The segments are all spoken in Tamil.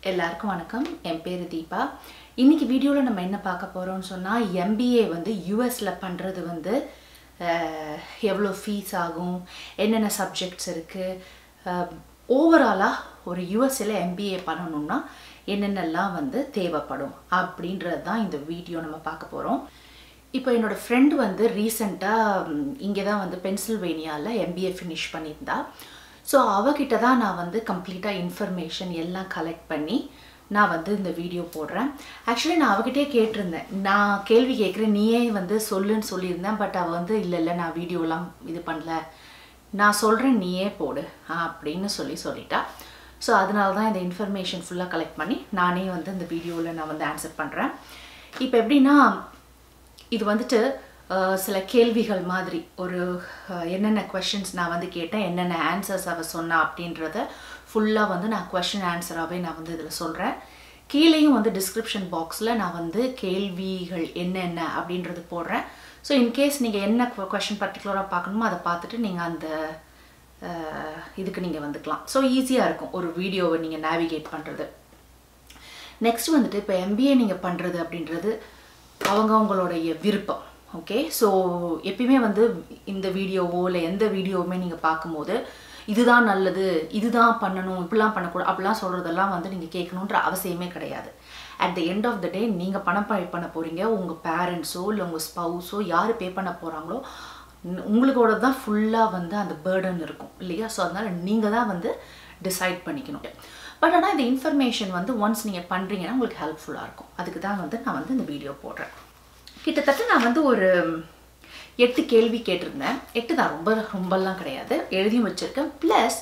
எல்லாருக்கும் வணக்கம் என் பேர் தீபா இன்னைக்கு வீடியோவில் நம்ம என்ன பார்க்க போகிறோம்னு சொன்னால் எம்பிஏ வந்து யூஎஸில் பண்ணுறது வந்து அஹ், எவ்வளோ ஃபீஸ் ஆகும் என்னென்ன சப்ஜெக்ட்ஸ் இருக்குது ஓவராலாக ஒரு யூஎஸ்ல எம்பிஏ பண்ணணும்னா என்னென்னலாம் வந்து தேவைப்படும் அப்படின்றது தான் இந்த வீடியோ நம்ம பார்க்க போகிறோம் இப்போ என்னோட ஃப்ரெண்டு வந்து ரீசெண்டாக இங்கே தான் வந்து பென்சில்வேனியாவில் எம்பிஏ ஃபினிஷ் பண்ணியிருந்தா ஸோ அவகிட்ட தான் நான் வந்து கம்ப்ளீட்டாக இன்ஃபர்மேஷன் எல்லாம் கலெக்ட் பண்ணி நான் வந்து இந்த வீடியோ போடுறேன் ஆக்சுவலி நான் அவகிட்டே கேட்டிருந்தேன் நான் கேள்வி கேட்குறேன் நீயே வந்து சொல்லுன்னு சொல்லியிருந்தேன் பட் அவள் வந்து இல்லை இல்லை நான் வீடியோலாம் இது பண்ணல நான் சொல்கிறேன் நீயே போடு அப்படின்னு சொல்லி சொல்லிட்டா ஸோ அதனால தான் இந்த இன்ஃபர்மேஷன் ஃபுல்லாக கலெக்ட் பண்ணி நானே வந்து இந்த வீடியோவில் நான் வந்து ஆன்சர் பண்ணுறேன் இப்போ எப்படின்னா இது வந்துட்டு அஹ், சில கேள்விகள் மாதிரி ஒரு அஹ், என்னென்ன கொஷின்ஸ் நான் வந்து கேட்டேன் என்னென்ன ஆன்சர்ஸ் அவ சொன்னா அப்படின்றத ஃபுல்லாக வந்து நான் கொஷின் ஆன்சராகவே நான் வந்து இதில் சொல்கிறேன் கீழேயும் வந்து டிஸ்கிரிப்ஷன் பாக்ஸில் நான் வந்து கேள்விகள் என்னென்ன அப்படின்றது போடுறேன் ஸோ இன்கேஸ் நீங்கள் என்ன கொஷின் பர்டிகுலராக பார்க்கணுமோ அதை பார்த்துட்டு நீங்கள் அந்த அஹ், இதுக்கு நீங்கள் வந்துக்கலாம் ஸோ ஈஸியாக இருக்கும் ஒரு வீடியோவை நீங்கள் நேவிகேட் பண்ணுறது நெக்ஸ்ட் வந்துட்டு இப்போ எம்பிஏ நீங்கள் பண்ணுறது அப்படின்றது அவங்கவங்களுடைய விருப்பம் ஓகே ஸோ எப்பயுமே வந்து இந்த வீடியோவோ இல்லை எந்த வீடியோவுமே நீங்கள் பார்க்கும்போது இதுதான் நல்லது இதுதான் பண்ணணும் இப்படிலாம் பண்ணக்கூடாது அப்படிலாம் சொல்கிறதெல்லாம் வந்து நீங்கள் கேட்கணுன்ற அவசியமே கிடையாது at the end of the day நீங்கள் பணம் பே பண்ண போகிறீங்க உங்கள் பேரண்ட்ஸோ இல்லை உங்கள் ஸ்பௌஸோ யார் பே பண்ண போகிறாங்களோ உங்களுக்கோட தான் ஃபுல்லாக வந்து அந்த பேர்டன் இருக்கும் இல்லையா ஸோ அதனால் நீங்கள் தான் வந்து டிசைட் பண்ணிக்கணும் பட் ஆனால் இந்த இன்ஃபர்மேஷன் வந்து ஒன்ஸ் நீங்கள் பண்ணுறீங்கன்னா உங்களுக்கு ஹெல்ப்ஃபுல்லாக இருக்கும் அதுக்கு தான் வந்து நான் வந்து இந்த வீடியோ போடுறேன் கிட்டத்தட்ட நான் வந்து ஒரு எட்டு கேள்வி கேட்டிருந்தேன் எட்டு தான் ரொம்ப ரொம்பலாம் கிடையாது எழுதியும் வச்சுருக்கேன் ப்ளஸ்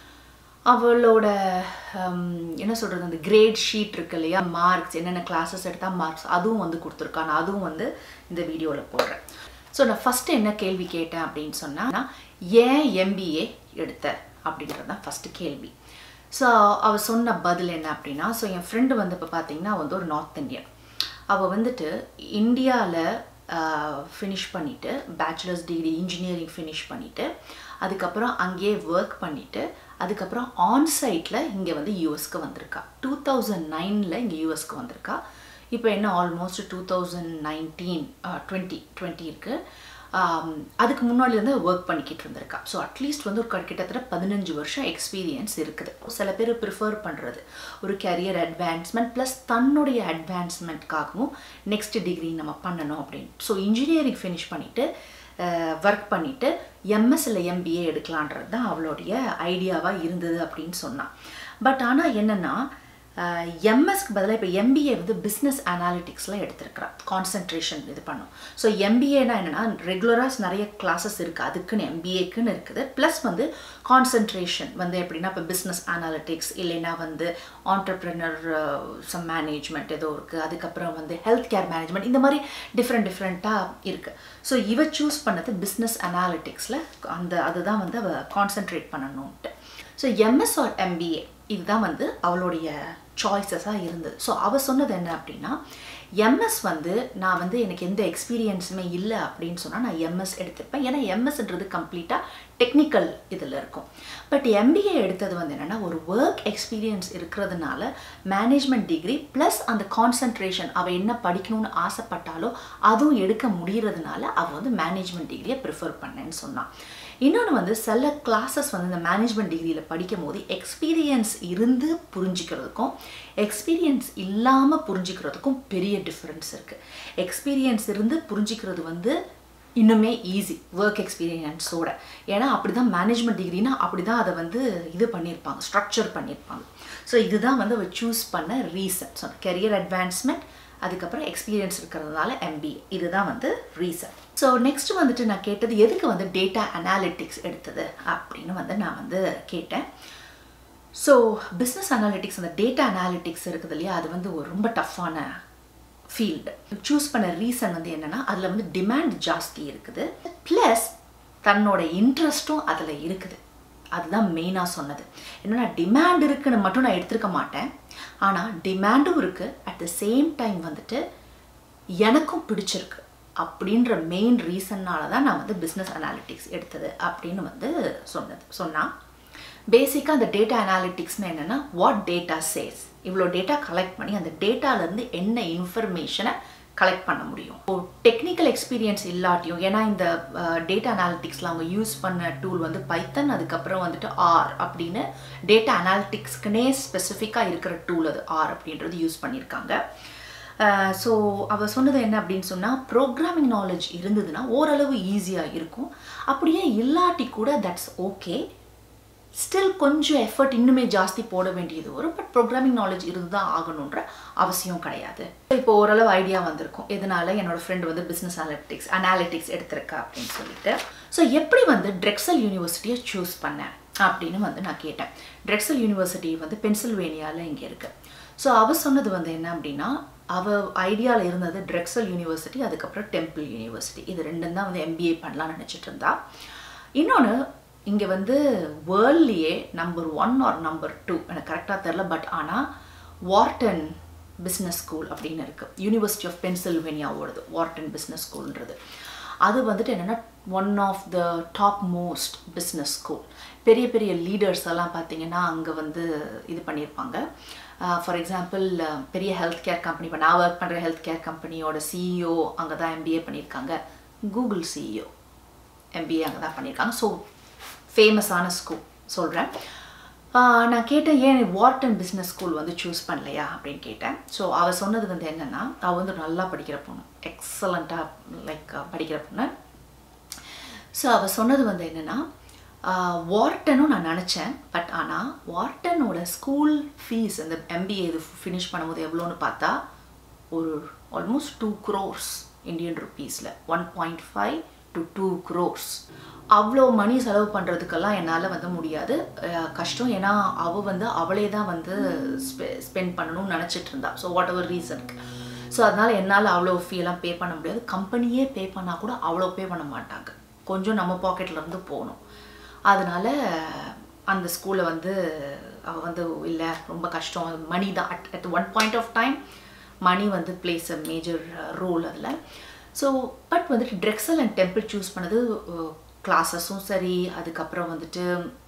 அவளோட ஹம், என்ன சொல்கிறது அந்த கிரேட் ஷீட் இருக்கு இல்லையா மார்க்ஸ் என்னென்ன கிளாஸஸ் எடுத்தால் மார்க்ஸ் அதுவும் வந்து கொடுத்துருக்கா நான் அதுவும் வந்து இந்த வீடியோவில் போடுறேன் ஸோ நான் ஃபஸ்ட்டு என்ன கேள்வி கேட்டேன் அப்படின்னு சொன்னால் ஏன் எம்பிஏ எடுத்த அப்படின்றது தான் ஃபஸ்ட்டு கேள்வி ஸோ அவள் சொன்ன பதில் என்ன அப்படின்னா ஸோ என் ஃப்ரெண்டு வந்து இப்போ பார்த்தீங்கன்னா அவ வந்து ஒரு நார்த் இந்தியன் அவள் வந்துட்டு இந்தியாவில் ஃபினிஷ் பண்ணிவிட்டு பேச்சுலர்ஸ் டிகிரி இன்ஜினியரிங் ஃபினிஷ் பண்ணிவிட்டு அதுக்கப்புறம் அங்கேயே ஒர்க் பண்ணிவிட்டு அதுக்கப்புறம் ஆன்சைட்டில் இங்கே வந்து யூஎஸ்க்கு வந்திருக்கா டூ தௌசண்ட் நைனில் இங்கே யூஎஸ்க்கு வந்திருக்கா இப்போ என்ன almost two thousand nineteen twenty twenty இருக்குது அதுக்கு முன்னாடிலேருந்து ஒர்க் பண்ணிக்கிட்டு இருந்திருக்கா ஸோ அட்லீஸ்ட் வந்து ஒரு க- கிட்டத்தட்ட பதினஞ்சு வருஷம் எக்ஸ்பீரியன்ஸ் இருக்குது சில பேர் ப்ரிஃபர் பண்ணுறது ஒரு கரியர் அட்வான்ஸ்மெண்ட் ப்ளஸ் தன்னுடைய அட்வான்ஸ்மெண்ட்காகவும் நெக்ஸ்ட் டிகிரி நம்ம பண்ணணும் அப்படின்னு ஸோ இன்ஜினியரிங் ஃபினிஷ் பண்ணிவிட்டு ஒர்க் பண்ணிவிட்டு எம்எஸ் இல்லை எம்பிஏ எடுக்கலான்றது தான் அவளுடைய ஐடியாவாக இருந்தது அப்படின்னு சொன்னான் பட் ஆனால் என்னென்னா எம்எஸ்க்கு பதிலாக இப்போ எம்பிஏ வந்து பிஸ்னஸ் அனாலிட்டிக்ஸில் எடுத்திருக்கிறா கான்சென்ட்ரேஷன் இது பண்ணும் ஸோ எம்பிஏனா என்னென்னா ரெகுலராக நிறைய கிளாஸஸ் இருக்குது அதுக்குன்னு எம்பிஏக்குன்னு இருக்குது ப்ளஸ் வந்து கான்சென்ட்ரேஷன் வந்து எப்படின்னா இப்போ பிஸ்னஸ் அனாலிட்டிக்ஸ் இல்லைன்னா வந்து ஆண்டர்ப்ரினர் சம் மேனேஜ்மெண்ட் ஏதோ இருக்குது அதுக்கப்புறம் வந்து ஹெல்த் கேர் மேனேஜ்மெண்ட் இந்த மாதிரி டிஃப்ரெண்ட் டிஃப்ரெண்ட்டாக இருக்குது ஸோ இவ சூஸ் பண்ணது பிஸ்னஸ் அனாலிட்டிக்ஸில் அந்த அதுதான் வந்து அவ கான்சென்ட்ரேட் பண்ணணும்ட்டு ஸோ எம்எஸ் ஆர் எம்பிஏ இதுதான் வந்து அவளுடைய சாய்ஸஸாக இருந்தது ஸோ அவள் சொன்னது என்ன அப்படின்னா எம்எஸ் வந்து நான் வந்து எனக்கு எந்த எக்ஸ்பீரியன்ஸுமே இல்லை அப்படின்னு சொன்னால் நான் எம்எஸ் எடுத்துப்பேன் ஏன்னா எம்எஸ்ன்றது கம்ப்ளீட்டாக டெக்னிக்கல் இதில் இருக்கும் பட் எம்பிஏ எடுத்தது வந்து என்னென்னா ஒரு ஒர்க் எக்ஸ்பீரியன்ஸ் இருக்கிறதுனால மேனேஜ்மெண்ட் டிகிரி ப்ளஸ் அந்த கான்சன்ட்ரேஷன் அவள் என்ன படிக்கணும்னு ஆசைப்பட்டாலோ அதுவும் எடுக்க முடியறதுனால அவள் வந்து மேனேஜ்மெண்ட் டிகிரியை ப்ரிஃபர் பண்ணேன்னு சொன்னான் இன்னொன்று வந்து சில கிளாஸஸ் வந்து இந்த மேனேஜ்மெண்ட் டிகிரியில் படிக்கும் போது எக்ஸ்பீரியன்ஸ் இருந்து புரிஞ்சுக்கிறதுக்கும் எக்ஸ்பீரியன்ஸ் இல்லாமல் புரிஞ்சுக்கிறதுக்கும் பெரிய டிஃப்ரென்ஸ் இருக்குது எக்ஸ்பீரியன்ஸ் இருந்து புரிஞ்சுக்கிறது வந்து இன்னுமே ஈஸி ஒர்க் எக்ஸ்பீரியன்ஸோட ஏன்னா அப்படி தான் மேனேஜ்மெண்ட் டிகிரினா அப்படி தான் அதை வந்து இது பண்ணியிருப்பாங்க ஸ்ட்ரக்சர் பண்ணியிருப்பாங்க ஸோ இதுதான் வந்து அவள் சூஸ் பண்ண ரீசன் ஸோ கெரியர் அட்வான்ஸ்மெண்ட் அதுக்கப்புறம் எக்ஸ்பீரியன்ஸ் இருக்கிறதுனால எம்பிஏ இதுதான் வந்து ரீசன் ஸோ நெக்ஸ்ட் வந்துட்டு நான் கேட்டது எதுக்கு வந்து டேட்டா அனாலிட்டிக்ஸ் எடுத்தது அப்படின்னு வந்து நான் வந்து கேட்டேன் ஸோ பிஸ்னஸ் அனாலிட்டிக்ஸ் அந்த டேட்டா அனாலிட்டிக்ஸ் இருக்குது இல்லையா அது வந்து ஒரு ரொம்ப டஃப்பான ஃபீல்டு சூஸ் பண்ண ரீசன் வந்து என்னென்னா அதில் வந்து டிமாண்ட் ஜாஸ்தி இருக்குது ப்ளஸ் தன்னோட இன்ட்ரெஸ்ட்டும் அதில் இருக்குது அதுதான் மெயினாக சொன்னது என்னன்னா டிமாண்ட் இருக்குன்னு மட்டும் நான் எடுத்திருக்க மாட்டேன் ஆனால் டிமாண்டும் இருக்குது அட் த சேம் டைம் வந்துட்டு எனக்கும் பிடிச்சிருக்கு அப்படின்ற மெயின் ரீசன்னால தான் நான் வந்து பிஸ்னஸ் அனாலிட்டிக்ஸ் எடுத்தது அப்படின்னு வந்து சொன்னது சொன்னா பேசிக்காக அந்த டேட்டா அனாலிட்டிக்ஸ்னு என்னென்னா வாட் டேட்டா சேஸ் இவ்வளோ டேட்டா கலெக்ட் பண்ணி அந்த டேட்டாலேருந்து என்ன இன்ஃபர்மேஷனை கலெக்ட் பண்ண முடியும் இப்போ டெக்னிக்கல் எக்ஸ்பீரியன்ஸ் இல்லாட்டியும் ஏன்னா இந்த டேட்டா அனாலிட்டிக்ஸில் அவங்க யூஸ் பண்ண டூல் வந்து பைத்தன் அதுக்கப்புறம் வந்துட்டு ஆர் அப்படின்னு டேட்டா அனாலிட்டிக்ஸ்க்குனே ஸ்பெசிஃபிக்காக இருக்கிற டூல் அது ஆர் அப்படின்றது யூஸ் பண்ணியிருக்காங்க ஸோ அவள் சொன்னது என்ன அப்படின்னு சொன்னால் ப்ரோக்ராமிங் நாலேஜ் இருந்ததுன்னா ஓரளவு ஈஸியாக இருக்கும் அப்படியே இல்லாட்டி கூட தட்ஸ் ஓகே ஸ்டில் கொஞ்சம் எஃபர்ட் இன்னுமே ஜாஸ்தி போட வேண்டியது வரும் பட் ப்ரோக்ராமிங் நாலேஜ் இருந்து தான் ஆகணுன்ற அவசியம் கிடையாது இப்போ ஓரளவு ஐடியா வந்திருக்கும் இதனால என்னோட ஃப்ரெண்டு வந்து பிஸ்னஸ் அனாலிட்டிக்ஸ் அனாலிட்டிக்ஸ் எடுத்திருக்கா அப்படின்னு சொல்லிட்டு ஸோ எப்படி வந்து ட்ரெக்ஸல் யூனிவர்சிட்டியை சூஸ் பண்ணேன் அப்படின்னு வந்து நான் கேட்டேன் ட்ரெக்ஸல் யூனிவர்சிட்டி வந்து பென்சில்வேனியாவில் இங்கே இருக்குது ஸோ அவ சொன்னது வந்து என்ன அப்படின்னா அவ ஐடியாவில் இருந்தது ட்ரெக்ஸல் யூனிவர்சிட்டி அதுக்கப்புறம் டெம்பிள் யூனிவர்சிட்டி இது ரெண்டும் தான் வந்து எம்பிஏ பண்ணலாம்னு நினச்சிட்டு இருந்தா இன்னொன்று இங்கே வந்து வேர்ல்ட்லேயே number one or number two எனக்கு கரெக்டாக தெரில பட் ஆனால் வார்டன் பிஸ்னஸ் ஸ்கூல் அப்படின்னு இருக்குது யூனிவர்சிட்டி ஆஃப் பென்சில்வேனியாவோடது வார்டன் பிஸ்னஸ் ஸ்கூல்ன்றது அது வந்துட்டு என்னென்னா one of the top most business school பெரிய பெரிய லீடர்ஸ் எல்லாம் பார்த்தீங்கன்னா அங்கே வந்து இது பண்ணியிருப்பாங்க ஃபார் எக்ஸாம்பிள் பெரிய ஹெல்த் கேர் கம்பெனி இப்போ நான் ஒர்க் பண்ணுற ஹெல்த் கேர் கம்பெனியோட சிஇஓ அங்கே தான் எம்பிஏ பண்ணியிருக்காங்க கூகுள் சிஇஓ எம்பிஏ அங்கே தான் பண்ணியிருக்காங்க ஸோ ஃபேமஸான ஸ்கூல் சொல்கிறேன் நான் கேட்டேன் ஏன் வார்டன் பிஸ்னஸ் ஸ்கூல் வந்து சூஸ் பண்ணலையா அப்படின்னு கேட்டேன் ஸோ அவள் சொன்னது வந்து என்னென்னா அவள் வந்து நல்லா படிக்கிற பொண்ணு எக்ஸலண்ட்டாக லைக் படிக்கிற பொண்ணு ஸோ அவள் சொன்னது வந்து என்னென்னா வார்டனும் நான் நினச்சேன் பட் ஆனால் வார்டனோட ஸ்கூல் ஃபீஸ் அந்த எம்பிஏ இது ஃபினிஷ் பண்ணும்போது எவ்வளோன்னு பார்த்தா ஒரு ஆல்மோஸ்ட் டூ க்ரோர்ஸ் இந்தியன் ருப்பீஸில் one point five to two crores அவ்வளோ மணி செலவு பண்ணுறதுக்கெல்லாம் என்னால் வந்து முடியாது கஷ்டம் ஏன்னா அவள் வந்து அவளே தான் வந்து ஸ்பெ ஸ்பெண்ட் பண்ணணும்னு நினச்சிட்டு இருந்தா ஸோ வாட் எவர் ரீசனுக்கு ஸோ அதனால் என்னால் அவ்வளோ ஃபீலாம் பே பண்ண முடியாது கம்பெனியே பே பண்ணால் கூட அவ்வளோ பே பண்ண மாட்டாங்க கொஞ்சம் நம்ம பாக்கெட்டில் இருந்து போகணும் அதனால் அந்த ஸ்கூலில் வந்து அவள் வந்து இல்லை ரொம்ப கஷ்டம் மணி தான் at at one point of time money வந்து பிளேஸ் அ மேஜர் ரோல் அதில் ஸோ பட் வந்துட்டு ட்ரெக்ஸல் அண்ட் டெம்பிள் சூஸ் பண்ணது கிளாஸஸும் சரி அதுக்கப்புறம் வந்துட்டு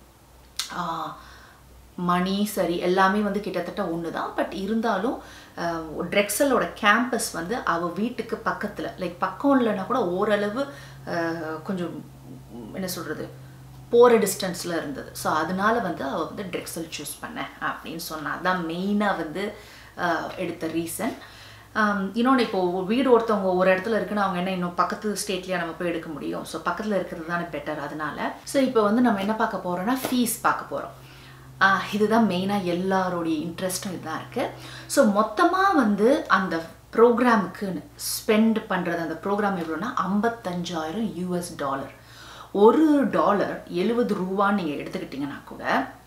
மணி சரி எல்லாமே வந்து கிட்டத்தட்ட ஒன்று தான் பட் இருந்தாலும் ட்ரெக்ஸலோட கேம்பஸ் வந்து அவள் வீட்டுக்கு பக்கத்தில் லைக் பக்கம் இல்லைன்னா கூட ஓரளவு கொஞ்சம் என்ன சொல்கிறது போகிற டிஸ்டன்ஸில் இருந்தது ஸோ அதனால வந்து அவள் வந்து ட்ரெக்ஸல் சூஸ் பண்ணேன் அப்படின்னு சொன்னான் அதான் மெயினாக வந்து எடுத்த ரீசன் இன்னொன்று இப்போது வீடு ஒருத்தவங்க ஒரு இடத்துல இருக்குன்னு அவங்க என்ன இன்னும் பக்கத்து ஸ்டேட்லேயே நம்ம போய் எடுக்க முடியும் ஸோ பக்கத்தில் இருக்கிறது தானே பெட்டர் அதனால ஸோ இப்போ வந்து நம்ம என்ன பார்க்க போகிறோம்னா ஃபீஸ் பார்க்க போகிறோம் இதுதான் மெயினாக எல்லாருடைய இன்ட்ரெஸ்ட்டும் இதுதான் இருக்குது ஸோ மொத்தமாக வந்து அந்த ப்ரோக்ராமுக்குன்னு ஸ்பெண்ட் பண்ணுறது அந்த ப்ரோக்ராம் எவ்வளோன்னா ஐம்பத்தஞ்சாயிரம் யூஎஸ் டாலர் ஒரு டாலர் எழுபது ரூபான்னு நீங்கள் எடுத்துக்கிட்டிங்கன்னா கூட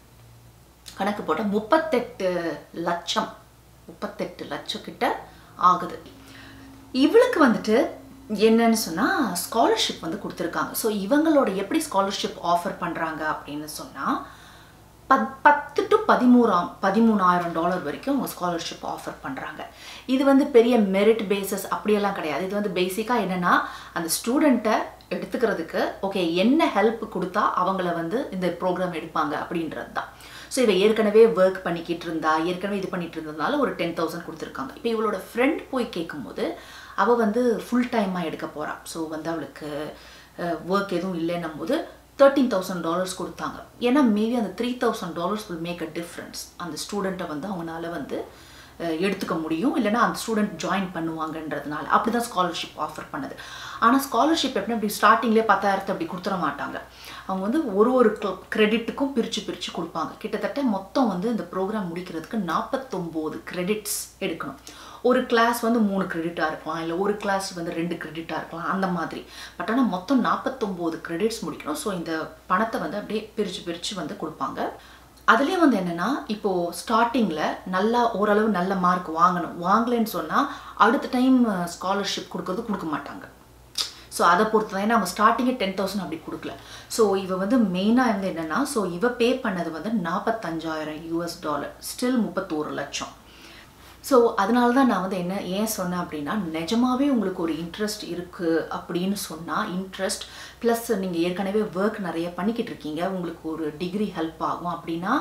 கணக்கு போட்டால் முப்பத்தெட்டு லட்சம் முப்பத்தெட்டு லட்சம் கிட்ட ஆகுது இவளுக்கு வந்துட்டு என்னன்னு சொன்னால் ஸ்காலர்ஷிப் வந்து கொடுத்துருக்காங்க ஸோ இவங்களோட எப்படி ஸ்காலர்ஷிப் ஆஃபர் பண்ணுறாங்க அப்படின்னு சொன்னால் பத் பத்து டு பதிமூறாம் பதிமூணாயிரம் டாலர் வரைக்கும் அவங்க ஸ்காலர்ஷிப் ஆஃபர் பண்ணுறாங்க இது வந்து பெரிய மெரிட் பேசஸ் அப்படியெல்லாம் கிடையாது இது வந்து பேசிக்காக என்னென்னா அந்த ஸ்டூடெண்ட்டை எடுத்துக்கிறதுக்கு ஓகே என்ன ஹெல்ப் கொடுத்தா அவங்கள வந்து இந்த ப்ரோக்ராம் எடுப்பாங்க அப்படின்றது தான் ஸோ இவ ஏற்கனவே ஒர்க் பண்ணிக்கிட்டு இருந்தா ஏற்கனவே இது பண்ணிட்டு இருந்ததுனால ஒரு டென் தௌசண்ட் கொடுத்துருக்காங்க இப்போ இவளோட ஃப்ரெண்ட் போய் கேட்கும்போது அவள் வந்து ஃபுல் டைமாக எடுக்க போகிறாள் ஸோ வந்து அவளுக்கு ஒர்க் எதுவும் இல்லைன்னும் போது தேர்ட்டீன் தௌசண்ட் டாலர்ஸ் கொடுத்தாங்க ஏன்னா மேபி அந்த three thousand dollars will make a difference அந்த ஸ்டூடெண்ட்டை வந்து அவங்களால வந்து எடுத்துக்க முடியும் இல்லைனா அந்த ஸ்டூடெண்ட் ஜாயின் பண்ணுவாங்கன்றதுனால அப்படி தான் ஸ்காலர்ஷிப் ஆஃபர் பண்ணது ஆனால் ஸ்காலர்ஷிப் எப்படின்னா அப்படி ஸ்டார்டிங்லேயே பத்தாயிரத்தை அப்படி கொடுத்துட மாட்டாங்க அவங்க வந்து ஒரு ஒரு கிரெடிட்டுக்கும் பிரித்து பிரித்து கொடுப்பாங்க கிட்டத்தட்ட மொத்தம் வந்து இந்த ப்ரோக்ராம் முடிக்கிறதுக்கு நாற்பத்தொம்போது கிரெடிட்ஸ் எடுக்கணும் ஒரு கிளாஸ் வந்து மூணு கிரெடிட்டாக இருக்கலாம் இல்லை ஒரு கிளாஸ் வந்து ரெண்டு கிரெடிட்டாக இருக்கலாம் அந்த மாதிரி பட் ஆனால் மொத்தம் நாற்பத்தொம்போது கிரெடிட்ஸ் முடிக்கணும் ஸோ இந்த பணத்தை வந்து அப்படியே பிரித்து பிரித்து வந்து கொடுப்பாங்க அதுலேயே வந்து என்னென்னா இப்போது ஸ்டார்டிங்கில் நல்லா ஓரளவு நல்ல மார்க் வாங்கணும் வாங்கலைன்னு சொன்னால் அடுத்த டைம் ஸ்காலர்ஷிப் கொடுக்கறது கொடுக்க மாட்டாங்க ஸோ அதை பொறுத்து தான் ஏன்னா அவங்க ஸ்டார்டிங்கே டென் தௌசண்ட் அப்படி கொடுக்கல ஸோ இவ வந்து மெயினாக வந்து என்னென்னா ஸோ இவ பே பண்ணது வந்து நாற்பத்தஞ்சாயிரம் யூஎஸ் டாலர் ஸ்டில் முப்பத்தோரு லட்சம் ஸோ அதனால தான் நான் வந்து என்ன ஏன் சொன்னேன் அப்படின்னா நிஜமாவே உங்களுக்கு ஒரு இன்ட்ரெஸ்ட் இருக்குது அப்படின்னு சொன்னால் இன்ட்ரெஸ்ட் ப்ளஸ் நீங்கள் ஏற்கனவே ஒர்க் நிறைய பண்ணிக்கிட்டு இருக்கீங்க உங்களுக்கு ஒரு டிகிரி ஹெல்ப் ஆகும் அப்படின்னா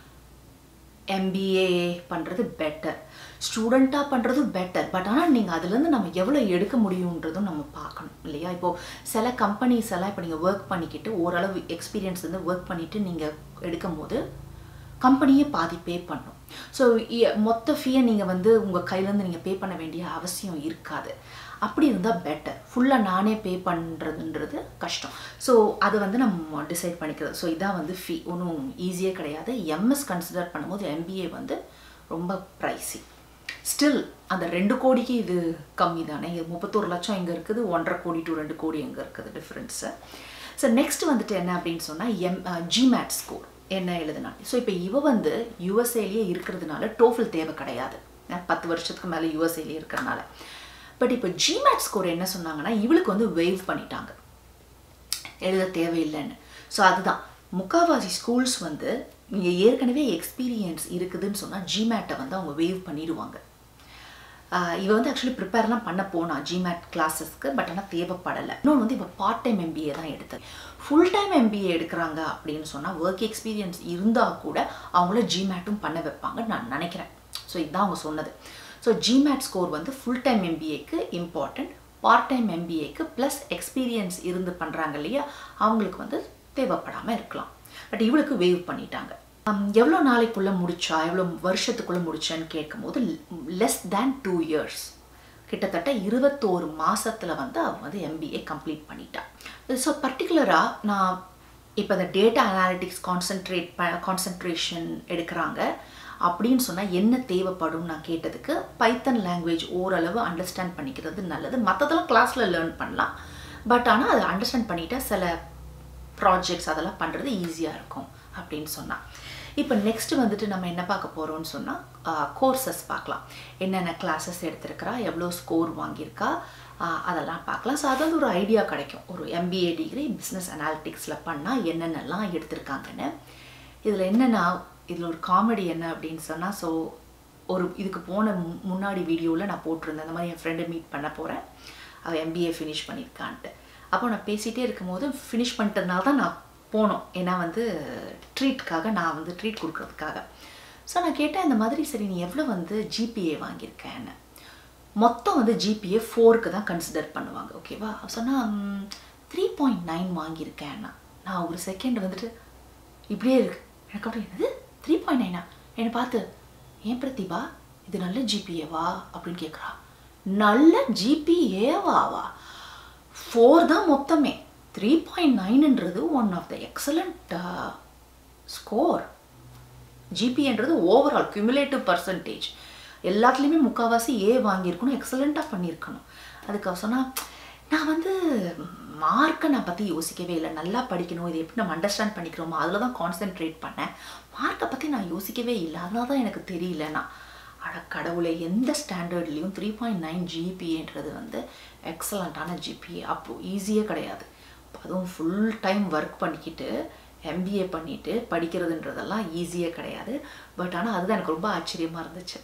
எம்பிஏ பண்ணுறது பெட்டர் ஸ்டூடெண்ட்டாக பண்ணுறது பெட்டர் பட் ஆனால் நீங்கள் அதுலேருந்து நம்ம எவ்வளோ எடுக்க முடியுன்றதும் நம்ம பார்க்கணும் இல்லையா இப்போது சில கம்பெனிஸ் எல்லாம் இப்போ நீங்கள் ஒர்க் பண்ணிக்கிட்டு ஓரளவு எக்ஸ்பீரியன்ஸ் வந்து ஒர்க் பண்ணிவிட்டு நீங்கள் எடுக்கும் போது கம்பெனியே பாதி பே பண்ணும் ஸோ மொத்த ஃபீயை நீங்கள் வந்து உங்கள் கையிலேருந்து நீங்கள் பே பண்ண வேண்டிய அவசியம் இருக்காது அப்படி இருந்தால் பெட்டர் ஃபுல்லாக நானே பே பண்ணுறதுன்றது கஷ்டம் ஸோ அதை வந்து நம்ம டிசைட் பண்ணிக்கிறது ஸோ இதான் வந்து ஃபீ ஒன்றும் ஈஸியே கிடையாது எம்எஸ் கன்சிடர் பண்ணும்போது எம்பிஏ வந்து ரொம்ப ப்ரைஸி ஸ்டில் அந்த ரெண்டு கோடிக்கு இது கம்மி தானே இது முப்பத்தோரு லட்சம் எங்கே இருக்குது ஒன்றரை கோடி டு ரெண்டு கோடி எங்கே இருக்குது டிஃப்ரென்ஸு ஸோ நெக்ஸ்ட் வந்துட்டு என்ன அப்படின்னு சொன்னால் எம் ஜிமேட் ஸ்கோர் என்ன எழுதுனா ஸோ இப்போ இவ வந்து யுஎஸ்ஏலேயே இருக்கிறதுனால டோஃபில் தேவை கிடையாது பத்து வருஷத்துக்கு மேலே யுஎஸ்ஏலேயே இருக்கிறதுனால பட் இப்போ ஜிமேட் ஸ்கோர் என்ன சொன்னாங்கன்னா இவளுக்கு வந்து வெய்வ் பண்ணிட்டாங்க எழுத தேவையில்லைன்னு ஸோ அதுதான் முக்காவாசி ஸ்கூல்ஸ் வந்து நீங்கள் ஏற்கனவே எக்ஸ்பீரியன்ஸ் இருக்குதுன்னு சொன்னால் ஜிமேட்டை வந்து அவங்க வேவ் பண்ணிடுவாங்க இவ வந்து ஆக்சுவலி ப்ரிப்பேர்லாம் பண்ண போனா ஜிமேட் கிளாஸஸ்க்கு பட் ஆனால் தேவைப்படலை இன்னொன்று வந்து இப்போ பார்ட் டைம் எம்பிஏ தான் எடுத்தது ஃபுல் டைம் எம்பிஏ எடுக்கிறாங்க அப்படின்னு சொன்னால் ஒர்க் எக்ஸ்பீரியன்ஸ் இருந்தால் கூட அவங்கள ஜிமேட்டும் பண்ண வைப்பாங்க நான் நினைக்கிறேன் ஸோ இதுதான் அவங்க சொன்னது ஸோ ஜிமேட் ஸ்கோர் வந்து ஃபுல் டைம் எம்பிஏக்கு இம்பார்ட்டண்ட் பார்ட் டைம் எம்பிஏக்கு ப்ளஸ் எக்ஸ்பீரியன்ஸ் இருந்து பண்ணுறாங்க இல்லையா அவங்களுக்கு வந்து தேவைப்படாமல் இருக்கலாம் பட் இவளுக்கு வேவ் பண்ணிட்டாங்க எவ்வளோ நாளைக்குள்ளே முடிச்சா எவ்வளோ வருஷத்துக்குள்ளே முடிச்சேன்னு கேட்கும்போது லெஸ் தேன் டூ இயர்ஸ் கிட்டத்தட்ட இருபத்தோரு மாதத்தில் வந்து அவள் வந்து எம்பிஏ கம்ப்ளீட் பண்ணிட்டா ஸோ பர்டிகுலராக நான் இப்போ இந்த டேட்டா அனாலிட்டிக்ஸ் கான்சென்ட்ரேட் ப கான்சென்ட்ரேஷன் எடுக்கிறாங்க அப்படின்னு சொன்னால் என்ன தேவைப்படும் நான் கேட்டதுக்கு பைத்தன் லாங்குவேஜ் ஓரளவு அண்டர்ஸ்டாண்ட் பண்ணிக்கிறது நல்லது மற்றதெல்லாம் கிளாஸில் லேர்ன் பண்ணலாம் பட் ஆனால் அதை அண்டர்ஸ்டாண்ட் பண்ணிட்டா சில ப்ராஜெக்ட்ஸ் அதெல்லாம் பண்ணுறது ஈஸியாக இருக்கும் அப்படின்னு சொன்னான் இப்போ நெக்ஸ்ட் வந்துட்டு நம்ம என்ன பார்க்க போகிறோம்னு சொன்னால் கோர்சஸ் பார்க்கலாம் என்னென்ன கிளாஸஸ் எடுத்திருக்கிறா எவ்வளோ ஸ்கோர் வாங்கியிருக்கா அதெல்லாம் பார்க்கலாம் ஸோ அது வந்து ஒரு ஐடியா கிடைக்கும் ஒரு எம்பிஏ டிகிரி பிஸ்னஸ் அனாலிட்டிக்ஸில் பண்ணால் என்னென்னலாம் எடுத்திருக்காங்கன்னு இதில் என்னென்னா இதில் ஒரு காமெடி என்ன அப்படின்னு சொன்னால் ஸோ ஒரு இதுக்கு போன முன்னாடி வீடியோவில் நான் போட்டிருந்தேன் அந்த மாதிரி என் ஃப்ரெண்டை மீட் பண்ண போகிறேன் அவள் எம்பிஏ ஃபினிஷ் பண்ணியிருக்கான்ட்டு அப்போ நான் பேசிகிட்டே இருக்கும்போது ஃபினிஷ் பண்ணிட்டதுனால தான் நான் போனோம் ஏன்னா வந்து ட்ரீட்காக நான் வந்து ட்ரீட் கொடுக்கறதுக்காக ஸோ நான் கேட்டேன் இந்த மாதிரி சரி நீ எவ்வளோ வந்து ஜிபிஏ வாங்கியிருக்கேன்னு மொத்தம் வந்து ஜிபிஏ ஃபோருக்கு தான் கன்சிடர் பண்ணுவாங்க ஓகேவா சொன்னால் த்ரீ பாயிண்ட் நைன் வாங்கியிருக்கேன்னா நான் ஒரு செகண்ட் வந்துட்டு இப்படியே இருக்கு எனக்கு அப்படி என்னது த்ரீ பாயிண்ட் நைனா என்னை பார்த்து ஏன் பிரதிபா இது நல்ல ஜிபிஏவா அப்படின்னு கேட்குறா நல்ல ஜிபிஏவாவா ஃபோர் தான் மொத்தமே த்ரீ பாயிண்ட் நைனுன்றது one of the excellent score ஜிபின்றது ஓவரால் கியூமுலேட்டிவ் பர்சன்டேஜ் எல்லாத்துலேயுமே முக்கால்வாசி ஏ வாங்கியிருக்கணும் எக்ஸலண்ட்டாக பண்ணியிருக்கணும் அதுக்கு சொன்னால் நான் வந்து மார்க்கை நான் பற்றி யோசிக்கவே இல்லை நல்லா படிக்கணும் இது எப்படி நம்ம அண்டர்ஸ்டாண்ட் பண்ணிக்கிறோமோ அதில் தான் கான்சென்ட்ரேட் பண்ணேன் மார்க்கை பற்றி நான் யோசிக்கவே இல்லை அதனால தான் எனக்கு தெரியலண்ணா அட கடவுளை எந்த ஸ்டாண்டர்ட்லேயும் த்ரீ பாயிண்ட் நைன் ஜிபிஏன்றது வந்து எக்ஸலண்ட்டான ஜிபிஏ அப்போது ஈஸியே கிடையாது அதுவும் ஃபுல் டைம் ஒர்க் பண்ணிக்கிட்டு எம்பிஏ பண்ணிவிட்டு படிக்கிறதுன்றதெல்லாம் ஈஸியே கிடையாது பட் ஆனால் அதுதான் எனக்கு ரொம்ப ஆச்சரியமாக இருந்துச்சு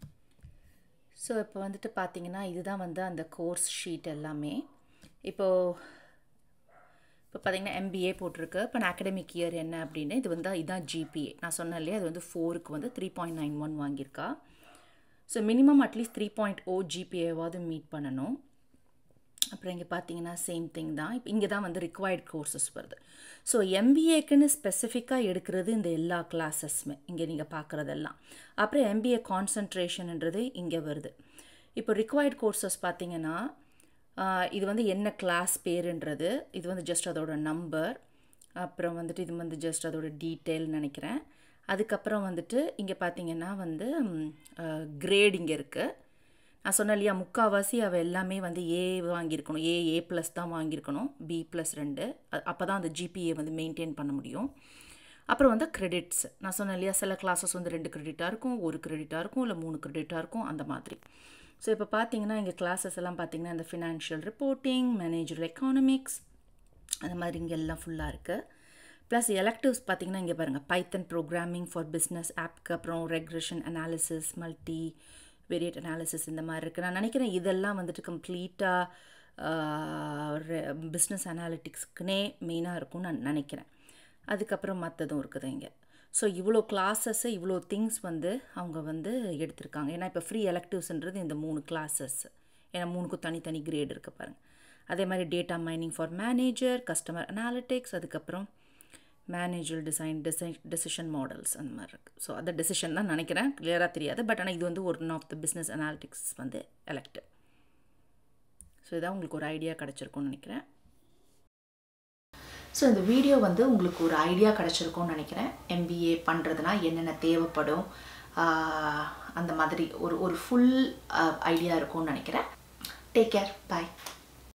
ஸோ இப்போ வந்துட்டு பார்த்தீங்கன்னா இதுதான் வந்து அந்த கோர்ஸ் ஷீட் எல்லாமே இப்போது இப்போ பார்த்தீங்கன்னா எம்பிஏ போட்டிருக்கு இப்போ நான் அகடமிக் இயர் என்ன அப்படின்னு இது வந்து இதான் ஜிபிஏ நான் சொன்னேன் இல்லையா அது வந்து ஃபோருக்கு வந்து த்ரீ பாயிண்ட் நைன் ஒன் வாங்கியிருக்கா so minimum at least three point O ஜிபிஏவாவது மீட் பண்ணணும் அப்புறம் இங்கே பார்த்தீங்கன்னா சேம் திங் தான் இப்போ இங்கே தான் வந்து ரிக்வயர்ட் கோர்சஸ் வருது ஸோ எம்பிஏக்குன்னு ஸ்பெசிஃபிக்காக எடுக்கிறது இந்த எல்லா கிளாஸஸ்மே இங்கே நீங்கள் பார்க்குறதெல்லாம் அப்புறம் எம்பிஏ கான்சன்ட்ரேஷன்ன்றது இங்கே வருது இப்போ ரிக்வயர்ட் கோர்சஸ் பார்த்தீங்கன்னா இது வந்து என்ன கிளாஸ் பேருன்றது இது வந்து ஜஸ்ட் அதோட நம்பர் அப்புறம் வந்துட்டு இது வந்து ஜஸ்ட் அதோட டீட்டெயில் நினைக்கிறேன் அதுக்கப்புறம் வந்துட்டு இங்கே பார்த்தீங்கன்னா வந்து கிரேட் இங்கே இருக்குது நான் சொன்னேன் இல்லையா முக்கால்வாசி அவள் எல்லாமே வந்து ஏ வாங்கியிருக்கணும் ஏ ஏ ப்ளஸ் தான் வாங்கியிருக்கணும் பி ப்ளஸ் ரெண்டு அப்போ தான் அந்த ஜிபிஏ வந்து மெயின்டைன் பண்ண முடியும் அப்புறம் வந்து கிரெடிட்ஸ் நான் சொன்னேன் இல்லையா சில கிளாஸஸ் வந்து ரெண்டு கிரெடிட்டாக இருக்கும் ஒரு கிரெடிட்டாக இருக்கும் இல்லை மூணு கிரெடிட்டாக இருக்கும் அந்த மாதிரி ஸோ இப்போ பார்த்தீங்கன்னா இங்கே கிளாஸஸ் எல்லாம் பார்த்தீங்கன்னா இந்த ஃபினான்ஷியல் ரிப்போர்ட்டிங் மேனேஜர் எக்கானமிக்ஸ் அந்த மாதிரி இங்கே எல்லாம் ஃபுல்லாக இருக்குது ப்ளஸ் எலக்டிவ்ஸ் பார்த்தீங்கன்னா இங்கே பாருங்கள் பைத்தன் ப்ரோக்ராமிங் ஃபார் பிஸ்னஸ் ஆப்க்கு அப்புறம் regression analysis multivariate analysis இந்த மாதிரி இருக்குது நான் நினைக்கிறேன் இதெல்லாம் வந்துட்டு கம்ப்ளீட்டாக பிஸ்னஸ் அனாலிட்டிக்ஸ்க்குனே மெயினாக இருக்கும்னு நான் நினைக்கிறேன் அதுக்கப்புறம் மற்றதும் இருக்குது இங்கே ஸோ இவ்வளோ கிளாஸஸ்ஸு இவ்வளோ திங்ஸ் வந்து அவங்க வந்து எடுத்திருக்காங்க ஏன்னா இப்போ ஃப்ரீ எலக்டிவ்ஸ்ன்றது இந்த மூணு கிளாஸஸ் ஏன்னா மூணுக்கும் தனித்தனி கிரேட் இருக்குது பாருங்கள் அதே மாதிரி data mining for manager customer analytics அதுக்கப்புறம் manager design design decision models அந்த மாதிரி இருக்குது ஸோ அந்த டெசிஷன் தான் நினைக்கிறேன் கிளியராக தெரியாது பட் ஆனால் இது வந்து one of the business analytics வந்து எலக்டிவ் ஸோ இதான் உங்களுக்கு ஒரு ஐடியா கிடச்சிருக்கும்னு நினைக்கிறேன் ஸோ இந்த வீடியோ வந்து உங்களுக்கு ஒரு ஐடியா கிடச்சிருக்கும்னு நினைக்கிறேன் எம்பிஏ பண்ணுறதுனா என்னென்ன தேவைப்படும் அந்த மாதிரி ஒரு ஒரு ஃபுல் ஐடியா இருக்கும்னு நினைக்கிறேன் டேக் கேர் பாய்